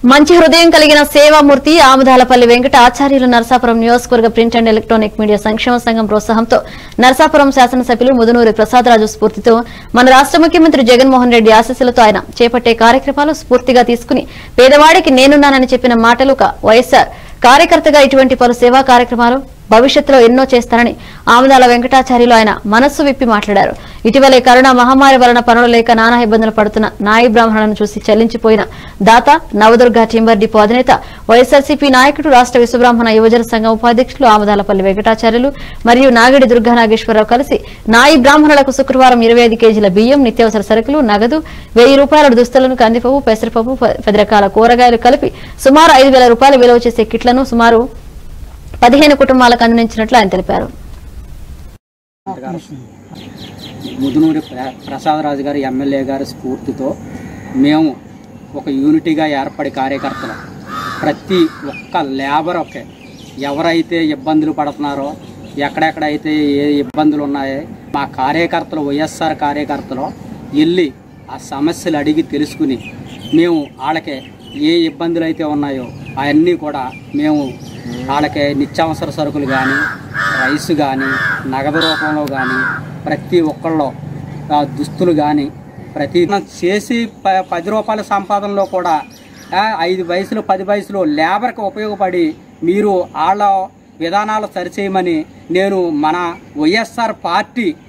మంచి హృదయం కలిగిన సేవామూర్తి ఆముదాలపల్లి వెంకట ఆచార్యులు నరసాపురం నియోజకవర్గ ప్రింట్ అండ్ ఎలక్ట్రానిక్ మీడియా సంక్షేమ సంఘం ప్రోత్సాహంతో నరసాపురం శాసనసభ్యులు ముదునూరి ప్రసాదరాజు స్ఫూర్తితో మన రాష్ట ముఖ్యమంత్రి జగన్మోహన్ రెడ్డి ఆశీస్సులతో ఆయన చేపట్టే కార్యక్రమాలు స్ఫూర్తిగా తీసుకుని పేదవాడికి నేనున్నానని చెప్పిన మాటలు ఒక వైఎస్ఆర్ కార్యకర్తగా ఇటువంటి పలు సేవా కార్యక్రమాలు భవిష్యత్తులో ఎన్నో చేస్తారని ఆముదాల వెంకటాచార్యులు ఆయన మనస్సు విప్పి మాట్లాడారు ఇటీవలే కరోనా మహమ్మారి వలన పనులు లేక నానా ఇబ్బందులు పడుతున్న నాయి బ్రాహ్మణులను చూసి చెల్లించిపోయిన దాత నవదుర్గ టింబర్ డిపో అధినేత వైఎస్ఆర్సీపీ నాయకుడు రాష్ట్ర విశ్వబ్రాహ్మణ యువజన సంఘం ఉపాధ్యక్షులు ఆముదాలపల్లి వెంకటాచార్యులు మరియు నాగిడి దుర్గా నాగేశ్వరరావు కలిసి నాయి బ్రాహ్మణులకు శుక్రవారం ఇరవై ఐదు కేజీల బియ్యం నిత్యావసర సరుకులు నగదు వెయ్యి రూపాయల దుస్తులను కందిపప్పు పెసరపప్పు ప- పది రకాల కూరగాయలు కలిపి సుమారు ఐదు వేల రూపాయలు విలువ చేసే కిట్లను సుమారు పదిహేను కుటుంబాలకు అందించినట్లు ఆయన తెలిపారు ముదునూరి ప్ర- ప్రసాదరాజు గారి ఎమ్మెల్యే గారి స్ఫూర్తితో మేము ఒక యూనిటీగా ఏర్పడి కార్యకర్తలు ప్రతి ఒక్క లేబర్ ఒకే ఎవరైతే ఇబ్బందులు పడుతున్నారో ఎక్కడెక్కడైతే ఏ ఇబ్బందులు ఉన్నాయో మా కార్యకర్తలు వైఎస్ఆర్ కార్యకర్తలు వెళ్ళి ఆ సమస్యలు అడిగి తెలుసుకుని మేము వాళ్ళకి ఏ ఇబ్బందులు అయితే ఉన్నాయో అవన్నీ కూడా మేము వాళ్ళకి నిత్యావసర సరుకులు కానీ రైస్ కానీ నగదు రూపంలో కానీ ప్రతి ఒక్కళ్ళు ఆ, దుస్తులు కానీ ప్రతి చేసి ప పది రూపాయల సంపాదనలో కూడా ఆ, ఐదు వయసులు పది వయసులు లేబర్కి ఉపయోగపడి మీరు వాళ్ళ విధానాలు సరిచేయమని నేను మన వైఎస్ఆర్ పార్టీ